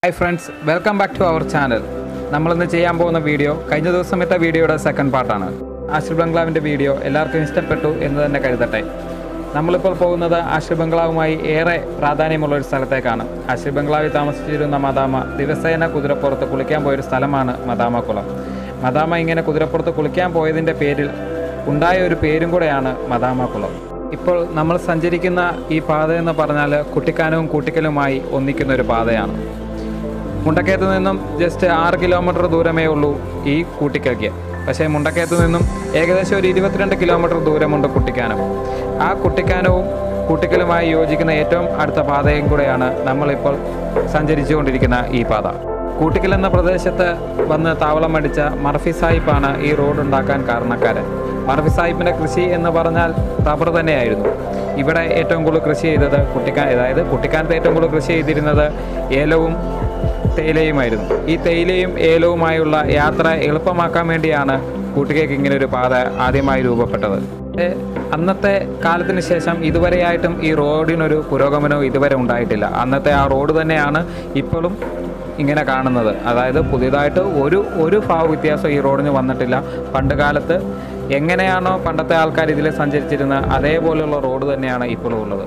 hi friends welcome back to our channel നമ്മളിന്ന് ചെയ്യാൻ പോകുന്ന വീഡിയോ കഴിഞ്ഞ ദിവസം ഇട്ട വീഡിയോയുടെ സെക്കൻഡ് പാർട്ടാണ് ആശ്രി ബംഗ്ലാവിൻ്റെ വീഡിയോ എല്ലാവർക്കും ഇഷ്ടപ്പെട്ടു എന്ന് തന്നെ കരുതട്ടെ നമ്മളിപ്പോൾ പോകുന്നത് ആശ്രി ബംഗ്ലാവുമായി ഏറെ പ്രാധാന്യമുള്ള ഒരു സ്ഥലത്തേക്കാണ് ആശ്രി ബംഗ്ലാവിൽ താമസിച്ചിരുന്ന മദാമ ദിവസേന കുതിരപ്പുറത്ത് കുളിക്കാൻ പോയൊരു സ്ഥലമാണ് മദാമ കുളം മദാമ ഇങ്ങനെ കുതിരപ്പുറത്ത് കുളിക്കാൻ പോയതിൻ്റെ പേരിൽ ഉണ്ടായ ഒരു പേരും കൂടെയാണ് മദാമ കുളം ഇപ്പോൾ നമ്മൾ സഞ്ചരിക്കുന്ന ഈ പാത എന്ന് പറഞ്ഞാൽ കുട്ടിക്കാനവും കൂട്ടിക്കലുമായി ഒന്നിക്കുന്ന ഒരു പാതയാണ് മുണ്ടക്കയത്ത് നിന്നും ജസ്റ്റ് ആറ് കിലോമീറ്റർ ദൂരമേ ഉള്ളൂ ഈ കൂട്ടിക്കൽക്ക് പക്ഷേ മുണ്ടക്കയത്ത് നിന്നും ഏകദേശം ഒരു ഇരുപത്തിരണ്ട് കിലോമീറ്റർ ദൂരമുണ്ട് കുട്ടിക്കാനം ആ കുട്ടിക്കാനവും കൂട്ടിക്കലുമായി യോജിക്കുന്ന ഏറ്റവും അടുത്ത പാതയും കൂടെയാണ് നമ്മളിപ്പോൾ സഞ്ചരിച്ചുകൊണ്ടിരിക്കുന്ന ഈ പാത കൂട്ടിക്കൽ എന്ന പ്രദേശത്ത് വന്ന് താവളം അടിച്ച മർഫി സാഹിബാണ് ഈ റോഡ് ഉണ്ടാക്കാൻ കാരണക്കാരൻ മർഫി സാഹിബിൻ്റെ കൃഷി എന്ന് പറഞ്ഞാൽ റബ്ബർ തന്നെയായിരുന്നു ഇവിടെ ഏറ്റവും കൂടുതൽ കൃഷി ചെയ്തത് കുട്ടിക്കാൻ അതായത് കുട്ടിക്കാനത്ത് ഏറ്റവും കൂടുതൽ കൃഷി ചെയ്തിരുന്നത് ഏലവും തേയിലയുമായിരുന്നു ഈ തേയിലയും ഏലവുമായുള്ള യാത്ര എളുപ്പമാക്കാൻ വേണ്ടിയാണ് കൂട്ടിക്കേക്ക് ഇങ്ങനെ ഒരു പാത ആദ്യമായി രൂപപ്പെട്ടത് പക്ഷേ അന്നത്തെ കാലത്തിന് ശേഷം ഇതുവരെയായിട്ടും ഈ റോഡിനൊരു പുരോഗമനവും ഇതുവരെ ഉണ്ടായിട്ടില്ല അന്നത്തെ ആ റോഡ് തന്നെയാണ് ഇപ്പോഴും ഇങ്ങനെ കാണുന്നത് അതായത് പുതിയതായിട്ട് ഒരു ഒരു ഭാവ വ്യത്യാസം ഈ റോഡിന് വന്നിട്ടില്ല പണ്ട് കാലത്ത് എങ്ങനെയാണോ പണ്ടത്തെ ആൾക്കാർ ഇതിൽ സഞ്ചരിച്ചിരുന്നത് അതേപോലെയുള്ള റോഡ് തന്നെയാണ് ഇപ്പോഴും ഉള്ളത്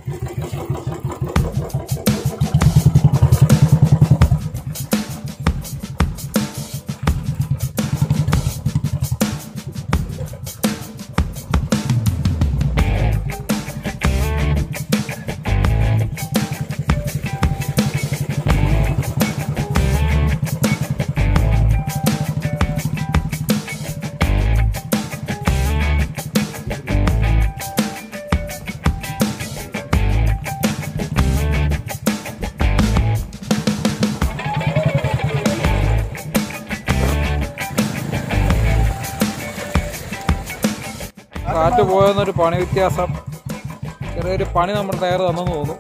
കാറ്റ് പോയെന്നൊരു പണി വ്യത്യാസം ചെറിയൊരു പണി നമ്മുടെ ടയർ തന്നെന്ന് തോന്നുന്നു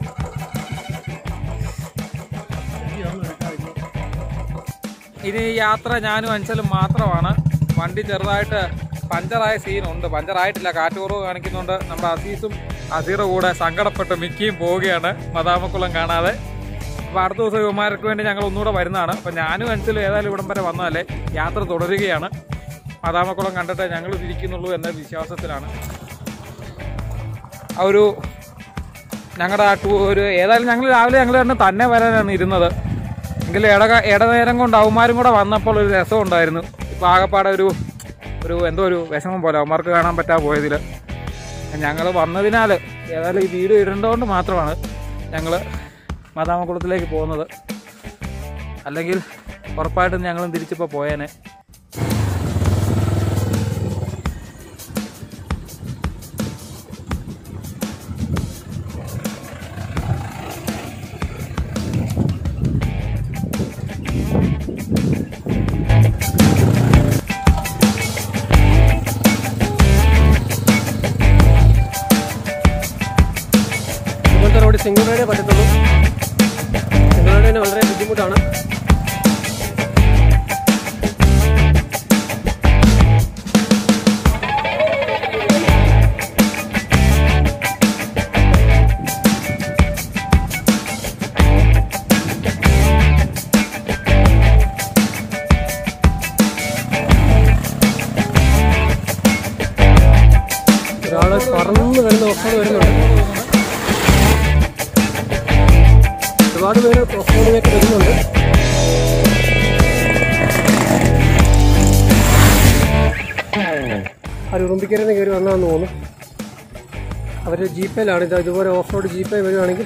ഇനി യാത്ര ഞാനും അഞ്ചലും മാത്രമാണ് വണ്ടി ചെറുതായിട്ട് പഞ്ചറായ സീനുണ്ട് പഞ്ചറായിട്ടില്ല കാറ്റ് കുറവ് കാണിക്കുന്നുണ്ട് നമ്മുടെ അസീസും അസീറും കൂടെ സങ്കടപ്പെട്ട് മിക്കിയും പോവുകയാണ് മദാമക്കുളം കാണാതെ അപ്പോൾ അടുത്ത ദിവസം ഇവന്മാർക്ക് വേണ്ടി ഞങ്ങൾ ഒന്നുകൂടെ വരുന്നതാണ് അപ്പോൾ ഞാനും അഞ്ചലും ഏതായാലും ഇവിടം വരെ വന്നാലേ യാത്ര തുടരുകയാണ് മദാമക്കുളം കണ്ടിട്ട് ഞങ്ങൾ തിരിക്കുന്നുള്ളൂ എന്ന വിശ്വാസത്തിലാണ് ആ ഒരു ഞങ്ങളുടെ ആ ടൂ ഒരു ഏതായാലും ഞങ്ങൾ രാവിലെ ഞങ്ങൾ തന്നെ തന്നെ വരാനാണ് ഇരുന്നത് എങ്കിലും ഇട ഇടനേരം കൊണ്ട് അവന്മാരും കൂടെ വന്നപ്പോൾ ഒരു രസം ഉണ്ടായിരുന്നു ഇപ്പം ആകെപ്പാടെ ഒരു ഒരു എന്തോ ഒരു വിഷമം പോലെ അവന്മാർക്ക് കാണാൻ പറ്റാതെ പോയതിൽ ഞങ്ങൾ വന്നതിനാൽ ഏതായാലും ഈ വീഡിയോ ഇടേണ്ടതുകൊണ്ട് മാത്രമാണ് ഞങ്ങൾ മദാമക്കുളത്തിലേക്ക് പോകുന്നത് അല്ലെങ്കിൽ ഉറപ്പായിട്ടും ഞങ്ങളും തിരിച്ചിപ്പോൾ പോയേനെ ഇങ്ങനത്തെ റോഡ് സിംഗിൾ റൈഡേ പറ്റത്തുള്ളൂ സിംഗിൾ റൈഡ് തന്നെ വളരെ ബുദ്ധിമുട്ടാണ് ഒരാള് പറന്ന് വരുന്ന ഓഫർ വരുന്നുണ്ട് ഒരുപാട് പേര് ഓഫ്റോഡിലേക്ക് വരുന്നുണ്ട് അവർ ഉറുമ്പിക്കരന്ന് കയറി വന്നാന്ന് തോന്നുന്നു അവർ ജീപ്പയിലാണ് ഇത് ഇതുപോലെ ഓഫ് റോഡ് ജീപ്പേ വരുവാണെങ്കിൽ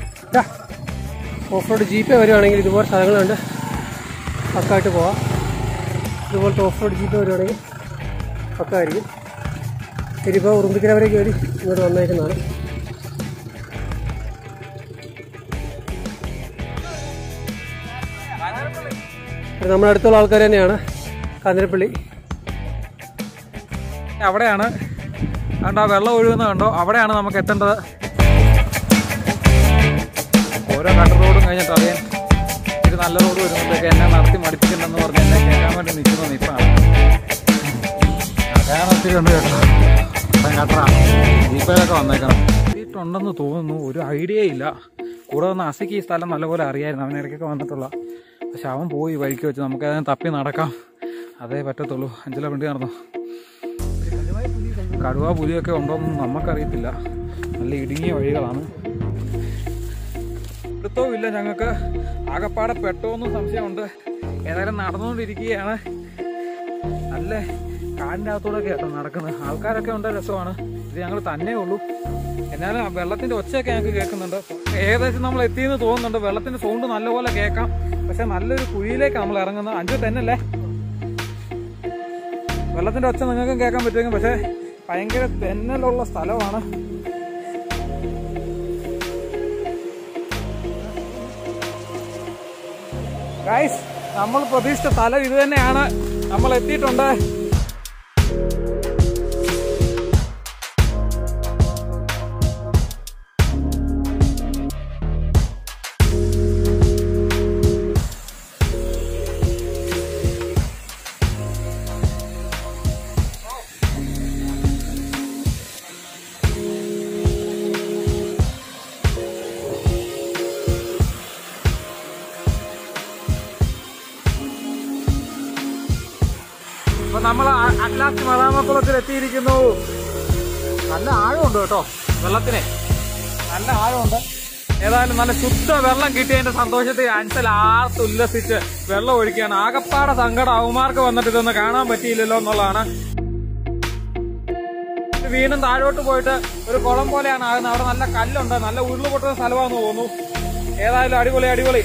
ഓഫ് റോഡ് ജീപ്പേ വരുവാണെങ്കിൽ ഇതുപോലെ സ്ഥലങ്ങളുണ്ട് പക്കായിട്ട് പോവാം ഇതുപോലത്തെ ഓഫ് റോഡ് ജീപ്പേ വരുവാണെങ്കിൽ പക്കായിരിക്കും ശരിപ്പോൾ ഉറുമ്പിക്കര വരെ കയറി ഇങ്ങോട്ട് വന്നേക്കുന്നതാണ് ഇത് നമ്മുടെ അടുത്തുള്ള ആൾക്കാർ തന്നെയാണ് കാഞ്ഞിരപ്പള്ളി അവിടെയാണ് അതുകൊണ്ട് ആ വെള്ളം ഒഴുകുന്ന കണ്ടോ അവിടെയാണ് നമുക്ക് എത്തേണ്ടത് ഓരോ കട്ട റോഡും കഴിഞ്ഞിട്ട് അറിയാൻ ഇത് നല്ല റോഡ് വരുമ്പോഴത്തേക്ക് എന്നെ നടത്തി മടിപ്പിക്കണ്ടെന്ന് പറഞ്ഞ് എന്നെ കയറ്റാൻ വേണ്ടി നിൽക്കുന്ന നിൽപ്പാണ് അതാണ് ഒത്തിരി ഉണ്ട് കേട്ടോ കട്ടറ ജീപ്പയിലൊക്കെ വന്നേക്കണം ഉണ്ടെന്ന് തോന്നുന്നു ഒരു ഐഡിയ ഇല്ല കൂടെ വന്ന അസിക്ക് ഈ സ്ഥലം നല്ലപോലെ അറിയായിരുന്നു അവൻ ഇടയ്ക്കൊക്കെ വന്നിട്ടുള്ള പക്ഷെ അവൻ പോയി വഴിക്ക് വെച്ച് നമുക്ക് അതിനെ തപ്പി നടക്കാം അതേ പറ്റത്തുള്ളൂ അഞ്ചല വണ്ടി നടന്നു കടുവ പുലിയൊക്കെ ഉണ്ടോയെന്നും നമുക്കറിയത്തില്ല നല്ല ഇടുങ്ങിയ വഴികളാണ് പിടുത്തവും ഇല്ല ഞങ്ങൾക്ക് ആകപ്പാടെ പെട്ടോന്നും സംശയമുണ്ട് ഏതായാലും നടന്നുകൊണ്ടിരിക്കുകയാണ് നല്ല കാടിൻ്റെ അകത്തൂടെ കേട്ടോ നടക്കുന്നത് ആൾക്കാരൊക്കെ ഉണ്ട് രസമാണ് ഇത് ഞങ്ങൾ തന്നെ ഉള്ളൂ എന്നാലും ആ വെള്ളത്തിന്റെ ഒച്ചയൊക്കെ ഞങ്ങൾക്ക് കേൾക്കുന്നുണ്ട് ഏകദേശം നമ്മൾ എത്തിയെന്ന് തോന്നുന്നുണ്ട് വെള്ളത്തിന്റെ സൗണ്ട് നല്ലപോലെ കേൾക്കാം പക്ഷെ നല്ലൊരു കുഴിയിലേക്ക് നമ്മൾ ഇറങ്ങുന്നത് അഞ്ചു തന്നെയല്ലേ വെള്ളത്തിന്റെ ഒച്ച നിങ്ങൾക്കും കേൾക്കാൻ പറ്റുമെങ്കിൽ പക്ഷെ ഭയങ്കര തെന്നലുള്ള സ്ഥലമാണ് ഗൈസ് നമ്മൾ പ്രതീക്ഷിച്ച സ്ഥലം ഇത് തന്നെയാണ് നമ്മൾ എത്തിയിട്ടുണ്ട് അപ്പൊ നമ്മൾ അറ്റ്ലാസ്റ്റ് മതാമക്കുളത്തിൽ എത്തിയിരിക്കുന്നു നല്ല ആഴമുണ്ട് കേട്ടോ വെള്ളത്തിന് നല്ല ആഴമുണ്ട് ഏതായാലും നല്ല ശുദ്ധ വെള്ളം കിട്ടിയതിന്റെ സന്തോഷത്തിൽ അൻസൽ ആർത്ത് ഉല്ലസിച്ച് വെള്ളം ഒഴിക്കുകയാണ് ആകപ്പാടെ സങ്കടം അവന്മാർക്ക് വന്നിട്ട് ഇതൊന്നും കാണാൻ പറ്റിയില്ലല്ലോ എന്നുള്ളതാണ് ഇത് വീണ്ടും താഴോട്ട് പോയിട്ട് ഒരു കുളം പോലെയാണ് ആകുന്നത് അവിടെ നല്ല കല്ലുണ്ട് നല്ല ഉരുള് പൊട്ടുന്ന സ്ഥലമാണെന്ന് തോന്നുന്നു ഏതായാലും അടിപൊളി അടിപൊളി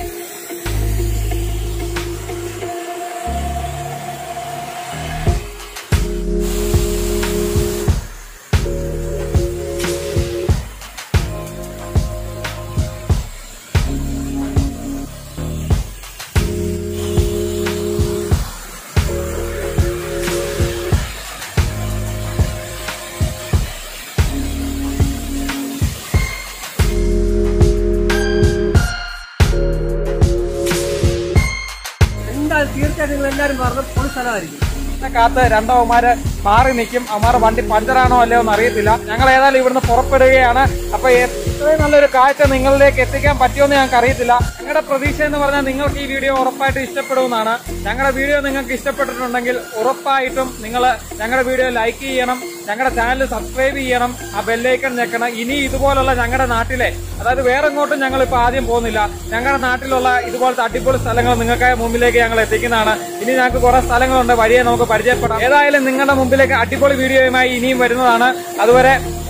എന്തായാലും തീർച്ചയായിട്ടും നിങ്ങൾ എല്ലാവരും പറഞ്ഞ പൊളി സ്ഥലമായിരിക്കും ഇതിനെ കാത്ത് രണ്ടവന്മാര് മാറി നിൽക്കും അവന്മാരുടെ വണ്ടി പഞ്ചറാണോ അല്ലയോ എന്ന് അറിയത്തില്ല ഞങ്ങൾ ഏതായാലും ഇവിടുന്ന് പുറപ്പെടുകയാണ് അപ്പൊ എത്രയും നല്ലൊരു കാഴ്ച നിങ്ങളിലേക്ക് എത്തിക്കാൻ പറ്റുമെന്ന് ഞങ്ങൾക്ക് അറിയത്തില്ല നിങ്ങളുടെ പ്രതീക്ഷ എന്ന് പറഞ്ഞാൽ നിങ്ങൾക്ക് ഈ വീഡിയോ ഉറപ്പായിട്ട് ഇഷ്ടപ്പെടുമെന്നാണ് ഞങ്ങളുടെ വീഡിയോ നിങ്ങൾക്ക് ഇഷ്ടപ്പെട്ടിട്ടുണ്ടെങ്കിൽ ഉറപ്പായിട്ടും നിങ്ങൾ ഞങ്ങളുടെ വീഡിയോ ലൈക്ക് ചെയ്യണം ഞങ്ങളുടെ ചാനൽ സബ്സ്ക്രൈബ് ചെയ്യണം ആ ബെല്ലൈക്കൺ ഞെക്കണം ഇനി ഇതുപോലുള്ള ഞങ്ങളുടെ നാട്ടിലെ അതായത് വേറെ എങ്ങോട്ടും ഞങ്ങൾ ഇപ്പൊ ആദ്യം പോകുന്നില്ല ഞങ്ങളുടെ നാട്ടിലുള്ള ഇതുപോലത്തെ അടിപൊളി സ്ഥലങ്ങൾ നിങ്ങൾക്ക് മുമ്പിലേക്ക് ഞങ്ങൾ എത്തിക്കുന്നതാണ് ഇനി ഞങ്ങൾക്ക് കുറെ സ്ഥലങ്ങളുണ്ട് വഴിയെ നമുക്ക് പരിചയപ്പെടാം ഏതായാലും നിങ്ങളുടെ മുമ്പിലേക്ക് അടിപൊളി വീഡിയോയുമായി ഇനിയും വരുന്നതാണ് അതുവരെ